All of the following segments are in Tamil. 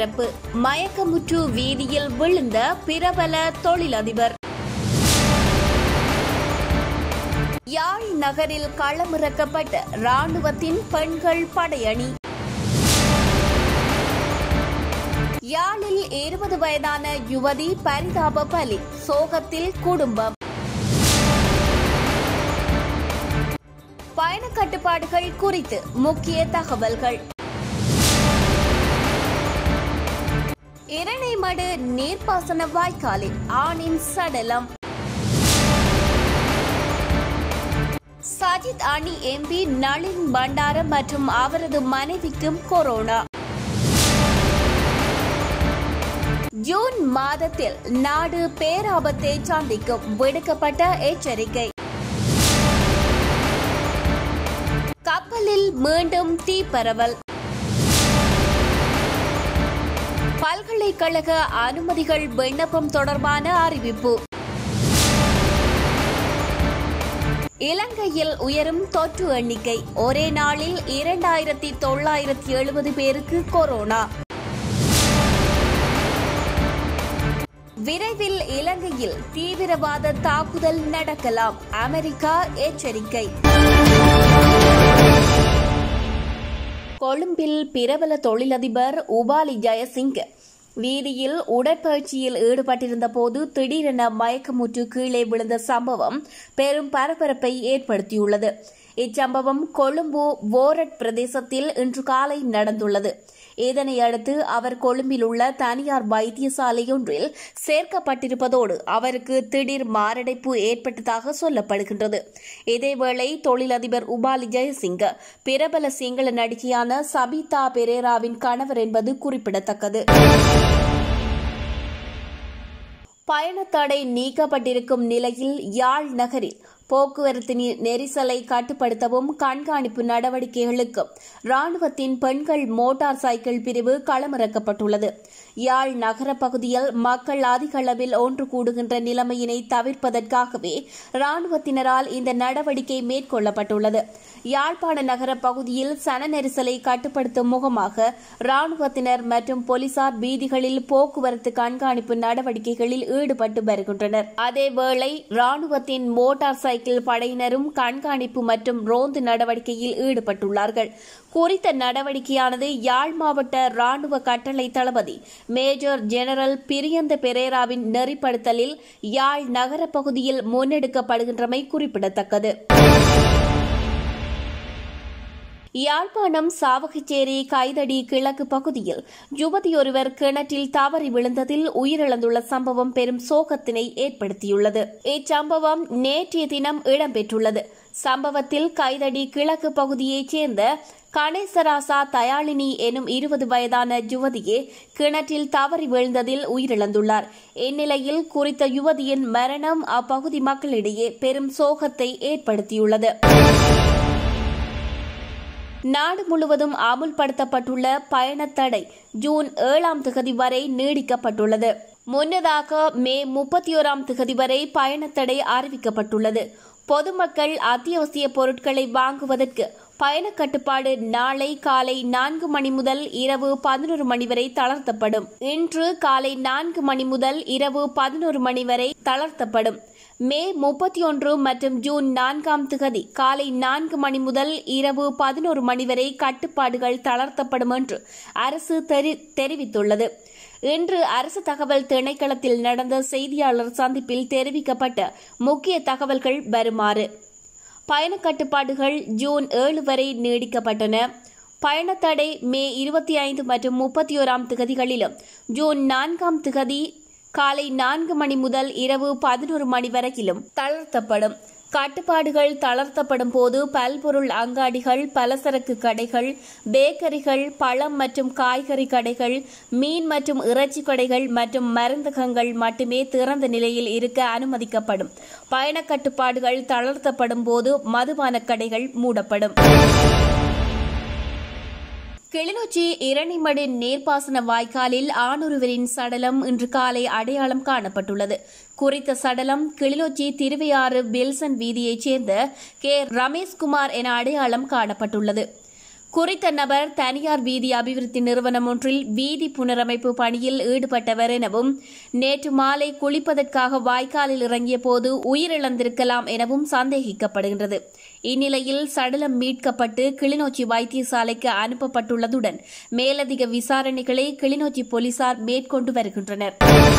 பரபரப்பு மயக்கமுற்று வீதியில் விழுந்த பிரபல தொழிலதிபர் யாழ் நகரில் களமிறக்கப்பட்ட ராணுவத்தின் பெண்கள் படையணி யாழில் இருபது வயதான யுவதி பரிதாப பலி சோகத்தில் குடும்பம் பயண கட்டுப்பாடுகள் குறித்து முக்கிய தகவல்கள் இரணைமடு நீர்ப்பாசன வாய்க்காலில் ஆணின் சடலம் சஜித் அணி எம்பி நளின் பண்டார மற்றும் அவரது மனைவிக்கும் கொரோனா ஜூன் மாதத்தில் நாடு பேராபத்தை சந்திக்கும் விடுக்கப்பட்ட எச்சரிக்கை கப்பலில் மீண்டும் தீப்பரவல் பல்கலைக்கழக அனுமதிகள் விண்ணப்பம் தொடர்பான அறிவிப்பு இலங்கையில் உயரும் தொற்று எண்ணிக்கை ஒரே நாளில் இரண்டாயிரத்தி தொள்ளாயிரத்தி எழுபது பேருக்கு கொரோனா விரைவில் இலங்கையில் தீவிரவாத தாக்குதல் நடக்கலாம் அமெரிக்கா எச்சரிக்கை கொழும்பில் பிரபல தொழிலதிபர் உபாலி ஜெயசிங்க வீதியில் உடற்பயிற்சியில் ஈடுபட்டிருந்த போது திடீரென மயக்கமுற்று கீழே விழுந்த சம்பவம் பெரும் பரபரப்பை ஏற்படுத்தியுள்ளது இச்சம்பவம் கொழும்பு வோரட் பிரதேசத்தில் இன்று காலை நடந்துள்ளது இதனை அடுத்து அவர் கொழும்பில் உள்ள தனியார் வைத்தியசாலையொன்றில் சேர்க்கப்பட்டிருப்பதோடு அவருக்கு திடீர் மாரடைப்பு ஏற்பட்டதாக சொல்லப்படுகின்றது இதேவேளை தொழிலதிபர் உபாலி ஜெயசிங்க பிரபல சிங்கள நடிகையான சபிதா பெரேராவின் கணவர் என்பது குறிப்பிடத்தக்கது பயணத்தடை நீக்கப்பட்டிருக்கும் நிலையில் யாழ் நகரில் போக்குவரத்து நெரிசலை கட்டுப்படுத்தவும் கண்காணிப்பு நடவடிக்கைகளுக்கும் ராணுவத்தின் பெண்கள் மோட்டார் சைக்கிள் பிரிவு களமிறக்கப்பட்டுள்ளது யாழ் நகர பகுதியில் மக்கள் அதிக அளவில் ஒன்று கூடுகின்ற நிலைமையினை தவிர்ப்பதற்காகவே ராணுவத்தினரால் இந்த நடவடிக்கை மேற்கொள்ளப்பட்டுள்ளது யாழ்ப்பாண நகர பகுதியில் சன நெரிசலை கட்டுப்படுத்தும் முகமாக ராணுவத்தினர் மற்றும் போலீசார் வீதிகளில் போக்குவரத்து கண்காணிப்பு நடவடிக்கைகளில் ஈடுபட்டு வருகின்றனர் அதேவேளை ராணுவத்தின் மோட்டார் சைக்கிள் படையினரும் கண்காணிப்பு மற்றும் ரோந்து நடவடிக்கையில் ஈடுபட்டுள்ளார்கள் குறித்த நடவடிக்கையானது யாழ் மாவட்ட ராணுவ கட்டளை தளபதி மேஜர் ஜெனரல் பிரியந்த பெரேராவின் நெறிப்படுத்தலில் யாழ் நகர பகுதியில் முன்னெடுக்கப்படுகின்றமை குறிப்பிடத்தக்கது யாழ்ப்பாணம் சாவகச்சேரி கைதடி கிழக்கு பகுதியில் யுவதியொருவர் கிணற்றில் தவறி விழுந்ததில் உயிரிழந்துள்ள சம்பவம் பெரும் சோகத்தினை ஏற்படுத்தியுள்ளது இச்சம்பவம் நேற்றைய தினம் இடம்பெற்றுள்ளது சம்பவத்தில் கைதடி கிழக்கு பகுதியைச் சேர்ந்த கணேசராசா தயாளினி எனும் இருபது வயதான யுவதியே கிணற்றில் தவறி விழுந்ததில் உயிரிழந்துள்ளார் இந்நிலையில் குறித்த யுவதியின் மரணம் அப்பகுதி மக்களிடையே பெரும் சோகத்தை ஏற்படுத்தியுள்ளது நாடு முழுவதும் அமுல்படுத்தப்பட்டுள்ள பயணத்தடை ஜூன் ஏழாம் திகதி வரை நீடிக்கப்பட்டுள்ளது முன்னதாக மே முப்பத்தி ஓராம் திகதி வரை பயணத்தடை அறிவிக்கப்பட்டுள்ளது பொதுமக்கள் அத்தியாவசிய பொருட்களை வாங்குவதற்கு பயண கட்டுப்பாடு நாளை காலை நான்கு மணி முதல் இரவு பதினோரு மணி வரை தளர்த்தப்படும் இன்று காலை நான்கு மணி முதல் இரவு பதினோரு மணி வரை தளர்த்தப்படும் மே முப்பத்தி ஒன்று மற்றும் ஜூன் நான்காம் திகதி காலை நான்கு மணி முதல் இரவு பதினோரு மணி வரை கட்டுப்பாடுகள் தளர்த்தப்படும் என்று அரசு தெரிவித்துள்ளது இன்று அரசு தகவல் திணைக்களத்தில் நடந்த செய்தியாளர் சந்திப்பில் தெரிவிக்கப்பட்ட முக்கிய தகவல்கள் வருமாறு பயண கட்டுப்பாடுகள் ஜூன் ஏழு வரை நீடிக்கப்பட்டன பயணத்தடை மே இருபத்தி ஐந்து மற்றும் முப்பத்தி ஓராம் திகதிகளிலும் ஜூன் நான்காம் திகதி காலை நான்கு மணி முதல் இரவு பதினோரு மணி வரையிலும் தளர்த்தப்படும் கட்டுப்பாடுகள் தளர்த்தப்படும் போது பல்பொருள் அங்காடிகள் பலசரக்கு கடைகள் பேக்கரிகள் பழம் மற்றும் காய்கறி கடைகள் மீன் மற்றும் இறைச்சி கடைகள் மற்றும் மருந்தகங்கள் மட்டுமே திறந்த நிலையில் இருக்க அனுமதிக்கப்படும் பயண கட்டுப்பாடுகள் தளர்த்தப்படும் போது மதுபான கடைகள் மூடப்படும் கிளிநொச்சி இரணிமடு நீர்ப்பாசன வாய்க்காலில் ஆணொருவரின் சடலம் இன்று காலை அடையாளம் காணப்பட்டுள்ளது குறித்த சடலம் கிளிநொச்சி திருவையாறு வில்சன் வீதியைச் சேர்ந்த கே ரமேஷ்குமார் என அடையாளம் காணப்பட்டுள்ளது குறித்த நபர் தனியார் வீதி அபிவிருத்தி நிறுவனம் ஒன்றில் வீதி புனரமைப்பு பணியில் ஈடுபட்டவர் எனவும் நேற்று மாலை குளிப்பதற்காக வாய்க்காலில் இறங்கிய போது உயிரிழந்திருக்கலாம் எனவும் சந்தேகிக்கப்படுகின்றது இந்நிலையில் சடலம் மீட்கப்பட்டு கிளிநொச்சி வைத்தியசாலைக்கு அனுப்பப்பட்டுள்ளதுடன் மேலதிக விசாரணைகளை கிளிநொச்சி போலீசார் மேற்கொண்டு வருகின்றனர்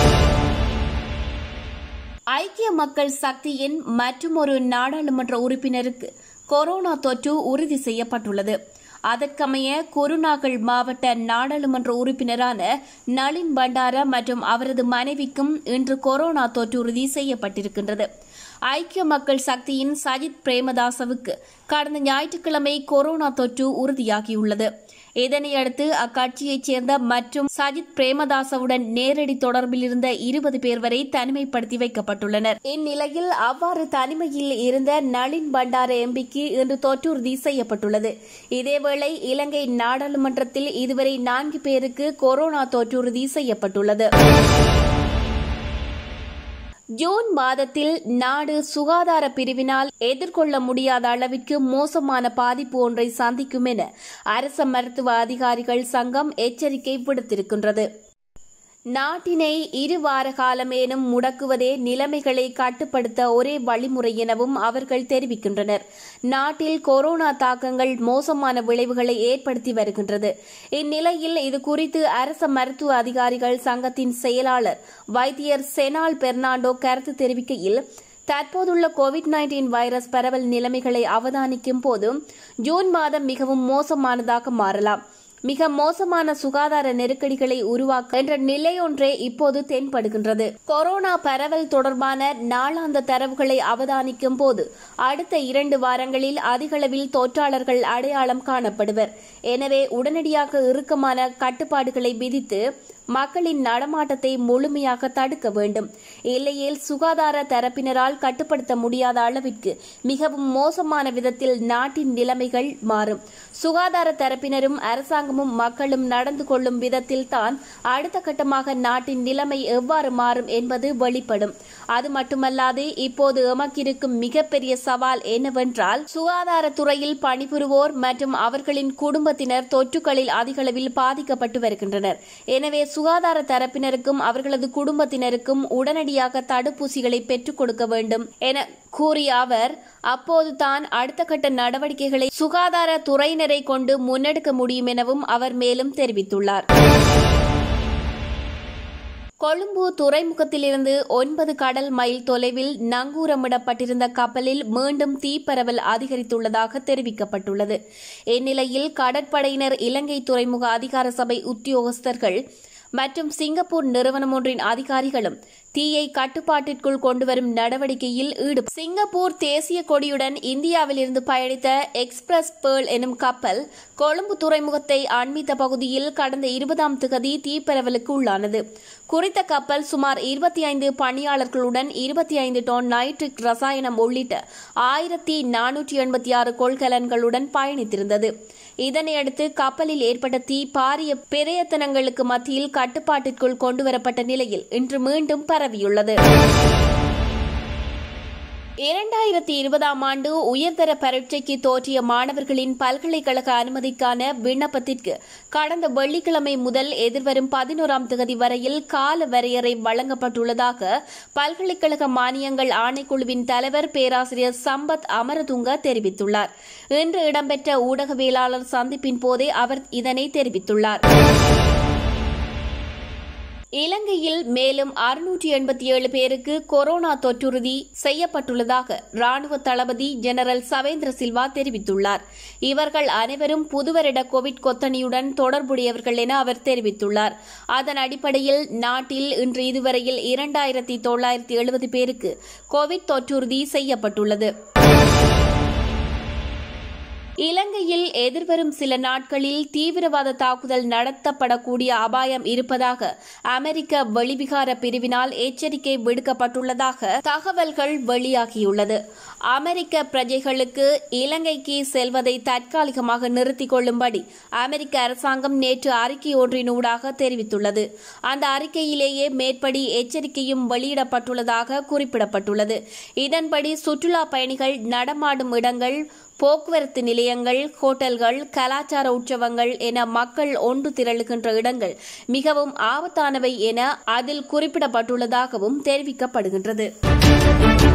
ஐக்கிய மக்கள் சக்தியின் மற்றுமொரு நாடாளுமன்ற உறுப்பினருக்கு கொரோனா தொற்று உறுதி செய்யப்பட்டுள்ளது அதற்கமைய குருநாகல் மாவட்ட நாடாளுமன்ற உறுப்பினரான நளின் பண்டார மற்றும் அவரது மனைவிக்கும் இன்று கொரோனா தொற்று உறுதி செய்யப்பட்டிருக்கின்றது ஐக்கிய மக்கள் சக்தியின் சஜித் பிரேமதாசவுக்கு கடந்த ஞாயிற்றுக்கிழமை கொரோனா தொற்று உறுதியாகியுள்ளது இதனையடுத்து அக்கட்சியைச் சேர்ந்த மற்றும் சஜித் பிரேமதாசவுடன் நேரடி தொடர்பில் இருந்த இருபது பேர் வரை தனிமைப்படுத்தி வைக்கப்பட்டுள்ளனர் இந்நிலையில் அவ்வாறு தனிமையில் இருந்த நளின் பண்டார எம்பிக்கு இன்று தொற்றுறுதி செய்யப்பட்டுள்ளது இதேவேளை இலங்கை நாடாளுமன்றத்தில் இதுவரை நான்கு பேருக்கு கொரோனா தொற்றுறுதி செய்யப்பட்டுள்ளது ஜூன் மாதத்தில் நாடு சுகாதார பிரிவினால் எதிர்கொள்ள முடியாத அளவிற்கு மோசமான பாதிப்பு ஒன்றை சந்திக்கும் என அரச மருத்துவ அதிகாரிகள் சங்கம் எச்சரிக்கை விடுத்திருக்கின்றது நாட்டினை இரு வார காலமேனும் முடக்குவதே நிலைமைகளை கட்டுப்படுத்த ஒரே வழிமுறை எனவும் அவர்கள் தெரிவிக்கின்றனர் நாட்டில் கொரோனா தாக்கங்கள் மோசமான விளைவுகளை ஏற்படுத்தி வருகின்றது இந்நிலையில் இது குறித்து அரச மருத்துவ அதிகாரிகள் சங்கத்தின் செயலாளர் வைத்தியர் செனால் பெர்னாண்டோ கருத்து தெரிவிக்கையில் தற்போதுள்ள கோவிட் நைன்டீன் வைரஸ் பரவல் நிலைமைகளை அவதானிக்கும் போது ஜூன் மாதம் மிகவும் மோசமானதாக மாறலாம் மிக மோசமான சுகாதார நெருக்கடிகளை உருவாக்க என்ற நிலையொன்றே இப்போது தென்படுகின்றது கொரோனா பரவல் தொடர்பான நாளாந்த தரவுகளை அவதானிக்கும் போது அடுத்த இரண்டு வாரங்களில் அதிகளவில் தொற்றாளர்கள் அடையாளம் காணப்படுவர் எனவே உடனடியாக இறுக்கமான கட்டுப்பாடுகளை விதித்து மக்களின் நடமாட்டத்தை முழுமையாக தடுக்க வேண்டும் இல்லையேல் சுகாதார தரப்பினரால் கட்டுப்படுத்த முடியாத அளவிற்கு மிகவும் மோசமான விதத்தில் நாட்டின் நிலைமைகள் மாறும் சுகாதார தரப்பினரும் அரசாங்கமும் மக்களும் நடந்து கொள்ளும் விதத்தில் தான் அடுத்த கட்டமாக நாட்டின் நிலைமை எவ்வாறு மாறும் என்பது வெளிப்படும் அது மட்டுமல்லாது இப்போது எமக்கிருக்கும் மிகப்பெரிய சவால் என்னவென்றால் சுகாதாரத்துறையில் பணிபுரிவோர் மற்றும் அவர்களின் குடும்பத்தினர் தொற்றுகளில் அதிகளவில் பாதிக்கப்பட்டு வருகின்றனர் எனவே சுகாதார தரப்பினருக்கும் அவர்களது குடும்பத்தினருக்கும் உடனடியாக தடுப்பூசிகளை பெற்றுக் கொடுக்க வேண்டும் என கூறிய அவர் அப்போது தான் அடுத்த கட்ட நடவடிக்கைகளை சுகாதார துறையினரை கொண்டு முன்னெடுக்க முடியும் எனவும் அவர் மேலும் தெரிவித்துள்ளார் கொழும்பு துறைமுகத்திலிருந்து ஒன்பது கடல் மைல் தொலைவில் நங்கூரமிடப்பட்டிருந்த கப்பலில் மீண்டும் தீப்பரவல் அதிகரித்துள்ளதாக தெரிவிக்கப்பட்டுள்ளது இந்நிலையில் கடற்படையினர் இலங்கை துறைமுக அதிகார சபை உத்தியோகஸ்தர்கள் மற்றும் சிங்கப்பூர் நிறுவனம் ஒன்றின் அதிகாரிகளும் தீயை கட்டுப்பாட்டிற்குள் கொண்டுவரும் நடவடிக்கையில் ஈடுபடும் சிங்கப்பூர் தேசிய கொடியுடன் இந்தியாவிலிருந்து பயணித்த எக்ஸ்பிரஸ் பேர்ல் எனும் கப்பல் கொழும்பு துறைமுகத்தை அண்மித்த பகுதியில் கடந்த இருபதாம் திகதி தீப்பரவலுக்கு உள்ளானது குறித்த கப்பல் சுமார் இருபத்தி ஐந்து பணியாளர்களுடன் இருபத்தி ஐந்து டன் நைட்ரிக் ரசாயனம் உள்ளிட்ட ஆயிரத்தி நானூற்றி எண்பத்தி ஆறு கொள்கலன்களுடன் பயணித்திருந்தது இதனையடுத்து கப்பலில் ஏற்பட்ட தீ பாரிய பிரயத்தனங்களுக்கு மத்தியில் கட்டுப்பாட்டிற்குள் கொண்டுவரப்பட்ட நிலையில் இன்று மீண்டும் பரவியுள்ளது இரண்டாயிரத்தி இருபதாம் ஆண்டு உயர்தர பரீட்சைக்கு தோற்றிய மாணவர்களின் பல்கலைக்கழக அனுமதிக்கான விண்ணப்பத்திற்கு கடந்த வெள்ளிக்கிழமை முதல் எதிர்வரும் பதினோராம் தேதி வரையில் கால வரையறை வழங்கப்பட்டுள்ளதாக பல்கலைக்கழக மானியங்கள் ஆணைக்குழுவின் தலைவர் பேராசிரியர் சம்பத் அமரதுங்க தெரிவித்துள்ளார் இன்று இடம்பெற்ற ஊடகவியலாளர் சந்திப்பின் போதே அவர் இதனை தெரிவித்துள்ளார் இலங்கையில் மேலும் அறுநூற்றி எண்பத்தி ஏழு பேருக்கு கொரோனா தொற்றுறுதி செய்யப்பட்டுள்ளதாக ராணுவ தளபதி ஜெனரல் சவேந்திர சில்வா தெரிவித்துள்ளார் இவர்கள் அனைவரும் புதுவருட கோவிட் கொத்தணியுடன் தொடர்புடையவர்கள் என அவர் தெரிவித்துள்ளார் அதன் அடிப்படையில் நாட்டில் இன்று இதுவரையில் இரண்டாயிரத்தி தொள்ளாயிரத்தி எழுபது பேருக்கு கோவிட் தொற்றுறுதி செய்யப்பட்டுள்ளது இலங்கையில் எதிர்வரும் சில நாட்களில் தீவிரவாத தாக்குதல் நடத்தப்படக்கூடிய அபாயம் இருப்பதாக அமெரிக்க வெளிவிகார பிரிவினால் எச்சரிக்கை விடுக்கப்பட்டுள்ளதாக தகவல்கள் வெளியாகியுள்ளது அமெரிக்க பிரஜைகளுக்கு இலங்கைக்கு செல்வதை தற்காலிகமாக நிறுத்திக் கொள்ளும்படி அமெரிக்க அரசாங்கம் நேற்று அறிக்கை ஒன்றினூடாக தெரிவித்துள்ளது அந்த அறிக்கையிலேயே மேற்படி எச்சரிக்கையும் வெளியிடப்பட்டுள்ளதாக குறிப்பிடப்பட்டுள்ளது இதன்படி சுற்றுலா பயணிகள் நடமாடும் இடங்கள் போக்குவரத்து நிலையங்கள் நிலையங்கள் ஹோட்டல்கள் கலாச்சார உற்சவங்கள் என மக்கள் ஒன்று திரளுகின்ற இடங்கள் மிகவும் ஆபத்தானவை என அதில் குறிப்பிடப்பட்டுள்ளதாகவும் தெரிவிக்கப்படுகின்றது